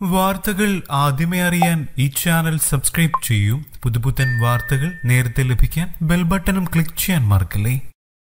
വാർത്തകൾ ആദ്യമേ അറിയാൻ ഈ ചാനൽ സബ്സ്ക്രൈബ് ചെയ്യൂ പുതുപുത്തൻ വാർത്തകൾ നേരത്തെ ലഭിക്കാൻ ബെൽ ബട്ടണും ക്ലിക്ക് ചെയ്യാൻ മറക്കല്ലേ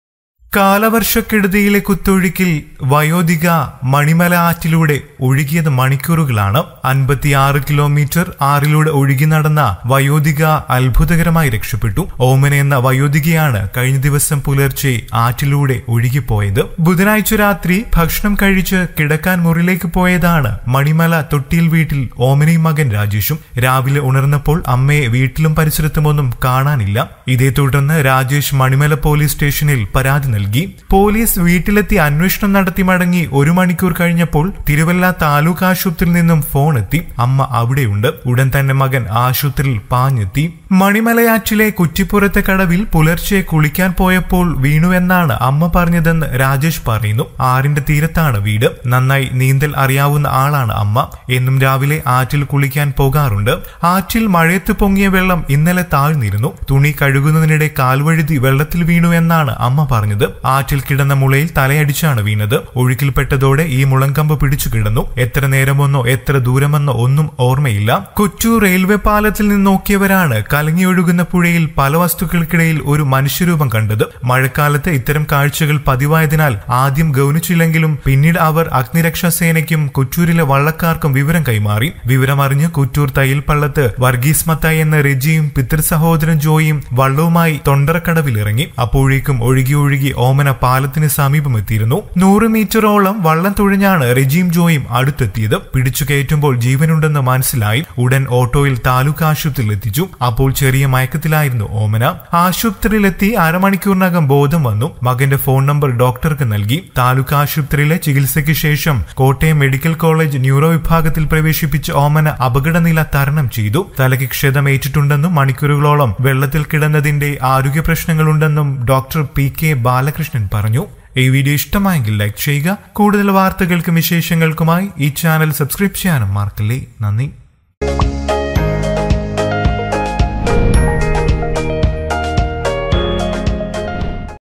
കാലവർഷക്കെടുതിയിലെ കുത്തൊഴുക്കിൽ വയോധിക മണിമല ആറ്റിലൂടെ ഒഴുകിയത് മണിക്കൂറുകളാണ് അൻപത്തിയാറ് കിലോമീറ്റർ ആറിലൂടെ ഒഴുകി നടന്ന വയോധിക അത്ഭുതകരമായി രക്ഷപ്പെട്ടു ഓമന എന്ന വയോധികയാണ് കഴിഞ്ഞ ദിവസം പുലർച്ചെ ആറ്റിലൂടെ ഒഴുകിപ്പോയത് ബുധനാഴ്ച രാത്രി ഭക്ഷണം കഴിച്ച് കിടക്കാൻ മുറിയിലേക്ക് പോയതാണ് മണിമല തൊട്ടിയിൽ വീട്ടിൽ ഓമനയും മകൻ രാജേഷും രാവിലെ ഉണർന്നപ്പോൾ അമ്മയെ വീട്ടിലും പരിസരത്തുമൊന്നും കാണാനില്ല ഇതേ തുടർന്ന് രാജേഷ് മണിമല പോലീസ് സ്റ്റേഷനിൽ പരാതി നൽകി പോലീസ് വീട്ടിലെത്തി അന്വേഷണം നടത്തി മടങ്ങി ഒരു മണിക്കൂർ കഴിഞ്ഞപ്പോൾ തിരുവല്ല താലൂക്ക് ആശുപത്രിയിൽ നിന്നും ഫോൺ എത്തി അമ്മ അവിടെയുണ്ട് ഉടൻ തന്നെ മകൻ ആശുപത്രിയിൽ പാഞ്ഞെത്തി മണിമലയാറ്റിലെ കുറ്റിപ്പുറത്തെ കടവിൽ പുലർച്ചെ കുളിക്കാൻ പോയപ്പോൾ വീണുവെന്നാണ് അമ്മ പറഞ്ഞതെന്ന് രാജേഷ് പറയുന്നു ആറിന്റെ തീരത്താണ് വീട് നന്നായി നീന്തൽ അറിയാവുന്ന ആളാണ് അമ്മ എന്നും രാവിലെ ആറ്റിൽ കുളിക്കാൻ പോകാറുണ്ട് ആറ്റിൽ മഴയത്ത് പൊങ്ങിയ വെള്ളം ഇന്നലെ താഴ്ന്നിരുന്നു തുണി കഴുകുന്നതിനിടെ കാൽവഴുതി വെള്ളത്തിൽ വീണു എന്നാണ് അമ്മ പറഞ്ഞത് ആറ്റിൽ കിടന്ന മുളയിൽ തലയടിച്ചാണ് വീണത് ഒഴുക്കിൽപ്പെട്ടതോടെ ഈ മുളങ്കമ്പ് പിടിച്ചു കിടന്നു എത്ര നേരമെന്നോ എത്ര ദൂരമെന്നോ ഒന്നും ഓർമ്മയില്ല കൊച്ചു റെയിൽവേ പാലത്തിൽ നിന്ന് നോക്കിയവരാണ് കലങ്ങിയൊഴുകുന്ന പുഴയിൽ പല വസ്തുക്കൾക്കിടയിൽ ഒരു മനുഷ്യരൂപം കണ്ടത് മഴക്കാലത്ത് ഇത്തരം കാഴ്ചകൾ പതിവായതിനാൽ ആദ്യം ഗൗനിച്ചില്ലെങ്കിലും പിന്നീട് അവർ അഗ്നിരക്ഷാ സേനയ്ക്കും കൊച്ചൂരിലെ വള്ളക്കാർക്കും വിവരം കൈമാറി വിവരമറിഞ്ഞ് കുറ്റൂർ തയ്യൽപ്പള്ളത്ത് വർഗീസ് മത്തായി എന്ന രജിയും പിതൃ സഹോദരൻ ജോയിയും വള്ളവുമായി തൊണ്ടറക്കടവിൽ ഇറങ്ങി അപ്പോഴേക്കും ഒഴുകി ഒഴുകി ഓമന പാലത്തിന് സമീപം എത്തിയിരുന്നു നൂറ് മീറ്ററോളം വള്ളം തുഴഞ്ഞാണ് റെജിയും ജോയും അടുത്തെത്തിയത് പിടിച്ചു കയറ്റുമ്പോൾ ജീവനുണ്ടെന്ന് മനസ്സിലായി ഉടൻ ഓട്ടോയിൽ താലൂക്ക് ആശുപത്രിയിൽ എത്തിച്ചു അപ്പോൾ ചെറിയ മയക്കത്തിലായിരുന്നു ഓമന ആശുപത്രിയിലെത്തി അരമണിക്കൂറിനകം ബോധം വന്നു മകന്റെ ഫോൺ നമ്പർ ഡോക്ടർക്ക് നൽകി താലൂക്ക് ആശുപത്രിയിലെ ചികിത്സയ്ക്ക് ശേഷം കോട്ടയം മെഡിക്കൽ കോളേജ് ന്യൂറോ വിഭാഗത്തിൽ പ്രവേശിപ്പിച്ച ഓമന അപകടനില തരണം ചെയ്തു തലയ്ക്ക് ക്ഷതമേറ്റിട്ടുണ്ടെന്നും മണിക്കൂറുകളോളം വെള്ളത്തിൽ കിടന്നതിന്റെ ആരോഗ്യ പ്രശ്നങ്ങളുണ്ടെന്നും ഡോക്ടർ പി കെ ബാലകൃഷ്ണൻ പറഞ്ഞു ഈ വീഡിയോ ഇഷ്ടമായെങ്കിൽ ലൈക്ക് ചെയ്യുക കൂടുതൽ വാർത്തകൾക്കും വിശേഷങ്ങൾക്കുമായി ഈ ചാനൽ സബ്സ്ക്രൈബ് ചെയ്യാനും മറക്കല്ലേ നന്ദി